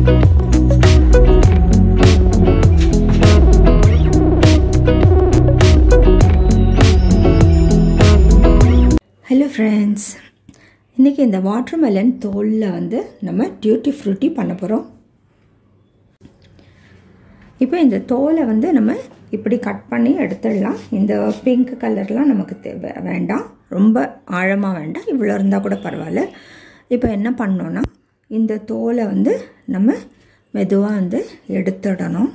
hello friends இன்றைக்கி இந்த watermelon தோலில் வந்து நம்ம டியூட்டி ஃப்ரூட்டி பண்ண போகிறோம் இப்போ இந்த தோலை வந்து நம்ம இப்படி கட் பண்ணி எடுத்துடலாம் இந்த பிங்க் கலர்லாம் நமக்கு தேவை வேண்டாம் ரொம்ப ஆழமாக வேண்டாம் இவ்வளோ இருந்தால் கூட பரவாயில்ல இப்போ என்ன பண்ணோன்னா இந்த தோலை வந்து நம்ம மெதுவாக வந்து எடுத்துடணும்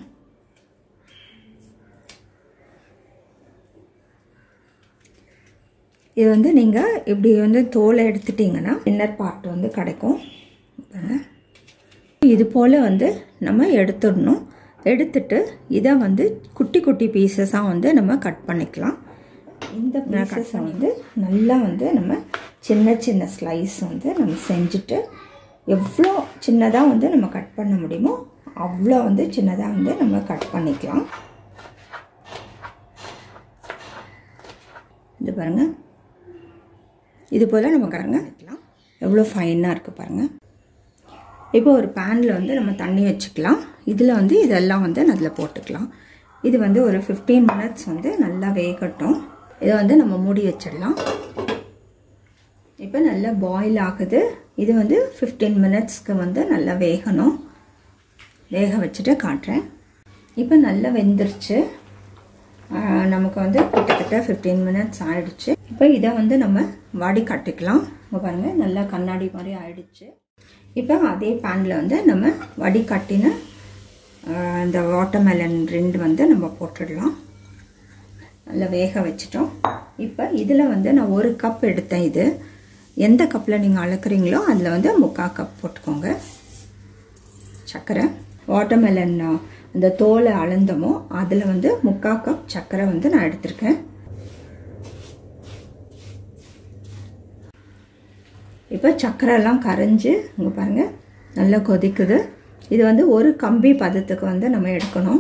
இது வந்து நீங்கள் இப்படி வந்து தோலை எடுத்துட்டிங்கன்னா இன்னர் பார்ட் வந்து கிடைக்கும் இது போல் வந்து நம்ம எடுத்துடணும் எடுத்துட்டு இதை வந்து குட்டி குட்டி பீசஸாக வந்து நம்ம கட் பண்ணிக்கலாம் இந்த பீசஸை வந்து நல்லா வந்து நம்ம சின்ன சின்ன ஸ்லைஸ் வந்து நம்ம செஞ்சுட்டு எவ்வளோ சின்னதாக வந்து நம்ம கட் பண்ண முடியுமோ அவ்வளோ வந்து சின்னதாக வந்து நம்ம கட் பண்ணிக்கலாம் இது பாருங்கள் இது போல் நம்ம கரங்க வைக்கலாம் எவ்வளோ ஃபைனாக இருக்குது பாருங்கள் இப்போ ஒரு பேனில் வந்து நம்ம தண்ணி வச்சுக்கலாம் இதில் வந்து இதெல்லாம் வந்து அதில் போட்டுக்கலாம் இது வந்து ஒரு ஃபிஃப்டீன் மினிட்ஸ் வந்து நல்லா வேகட்டும் இதை வந்து நம்ம மூடி வச்சிடலாம் இப்போ நல்லா பாயில் ஆகுது இது வந்து ஃபிஃப்டீன் மினிட்ஸ்க்கு வந்து நல்லா வேகணும் வேக வச்சுட்டு காட்டுறேன் இப்போ நல்லா வெந்துருச்சு நமக்கு வந்து கிட்டத்தட்ட ஃபிஃப்டீன் மினிட்ஸ் ஆயிடுச்சு இப்போ இதை வந்து நம்ம வடி கட்டிக்கலாம் இப்போ பாருங்கள் நல்லா கண்ணாடி மாதிரி ஆயிடுச்சு இப்போ அதே பேனில் வந்து நம்ம வடி கட்டின இந்த வாட்டர்மெலன் ரெண்டு வந்து நம்ம போட்டுடலாம் நல்லா வேக வச்சிட்டோம் இப்போ இதில் வந்து நான் ஒரு கப் எடுத்தேன் இது எந்த கப்பில் நீங்கள் அளக்குறீங்களோ அதில் வந்து முக்கால் கப் போட்டுக்கோங்க சர்க்கரை வாட்டர்மெலன் இந்த தோலை அளந்தமோ அதில் வந்து முக்கால் கப் சர்க்கரை வந்து நான் எடுத்திருக்கேன் இப்போ சர்க்கரைலாம் கரைஞ்சி இங்கே பாருங்கள் நல்லா கொதிக்குது இது வந்து ஒரு கம்பி பதத்துக்கு வந்து நம்ம எடுக்கணும்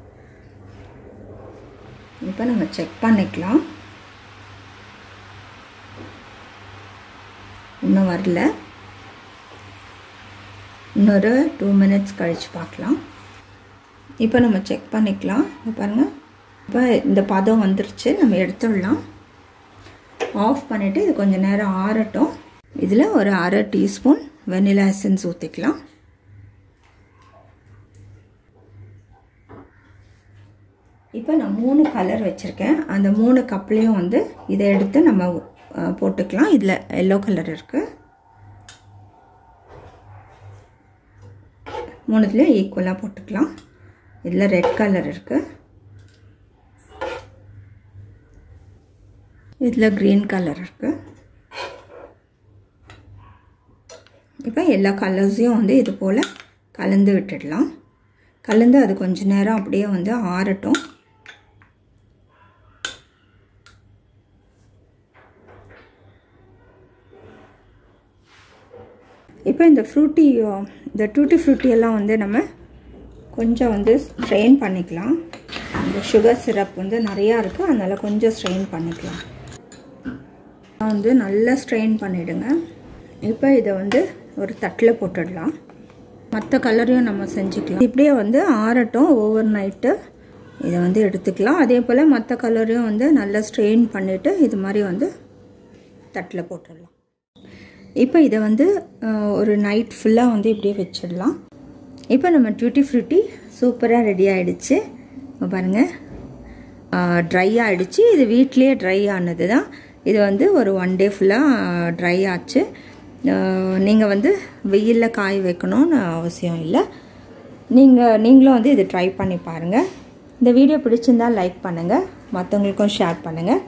இப்போ நம்ம செக் பண்ணிக்கலாம் இன்னும் வரல இன்னொரு டூ மினிட்ஸ் கழித்து பார்க்கலாம் இப்போ நம்ம செக் பண்ணிக்கலாம் பாருங்கள் இப்போ இந்த பதம் வந்துருச்சு நம்ம எடுத்துடலாம் ஆஃப் பண்ணிவிட்டு இது கொஞ்சம் நேரம் ஆறட்டும் இதில் ஒரு அரை டீஸ்பூன் வெனிலா எசன்ஸ் ஊற்றிக்கலாம் இப்போ நான் மூணு கலர் வச்சுருக்கேன் அந்த மூணு கப்லேயும் வந்து இதை எடுத்து நம்ம போட்டுக்கலாம் இதில் எல்லோ கலர் இருக்குது மூணுத்துலேயும் ஈக்குவலாக போட்டுக்கலாம் இதில் ரெட் கலர் இருக்குது இதில் க்ரீன் கலர் இருக்குது இப்போ எல்லா கலர்ஸையும் வந்து இது போல் கலந்து விட்டுடலாம் கலந்து அது கொஞ்ச நேரம் அப்படியே வந்து ஆறட்டும் இப்போ இந்த ஃப்ரூட்டி இந்த டூட்டி ஃப்ரூட்டி எல்லாம் வந்து நம்ம கொஞ்சம் வந்து ஸ்ட்ரெயின் பண்ணிக்கலாம் இந்த சுகர் சிரப் வந்து நிறையா இருக்குது அதனால் கொஞ்சம் ஸ்ட்ரெயின் பண்ணிக்கலாம் வந்து நல்லா ஸ்ட்ரெயின் பண்ணிவிடுங்க இப்போ இதை வந்து ஒரு தட்டில் போட்டுடலாம் மற்ற கலரையும் நம்ம செஞ்சுக்கலாம் இப்படியே வந்து ஆறட்டும் ஓவர் நைட்டு இதை வந்து எடுத்துக்கலாம் அதே போல் மற்ற கலரையும் வந்து நல்லா ஸ்ட்ரெயின் பண்ணிவிட்டு இது மாதிரி வந்து தட்டில் போட்டுடலாம் இப்போ இதை வந்து ஒரு நைட் ஃபுல்லாக வந்து இப்படியே வச்சிடலாம் இப்போ நம்ம டியூட்டி ஃப்ரூட்டி சூப்பராக ரெடி ஆகிடுச்சு பாருங்கள் ட்ரை ஆகிடுச்சு இது வீட்லேயே ட்ரை ஆனது தான் இது வந்து ஒரு ஒன் டே ஃபுல்லாக ட்ரை ஆச்சு நீங்கள் வந்து வெயிலில் காய வைக்கணும்னு அவசியம் இல்லை நீங்கள் நீங்களும் வந்து இது ட்ரை பண்ணி பாருங்கள் இந்த வீடியோ பிடிச்சிருந்தால் லைக் பண்ணுங்கள் மற்றவங்களுக்கும் ஷேர் பண்ணுங்கள்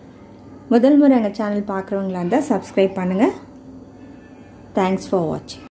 முதல் முறை எங்கள் சேனல் பார்க்குறவங்களா இருந்தால் சப்ஸ்கிரைப் பண்ணுங்கள் தேங்க்ஸ் ஃபார் வாட்சிங்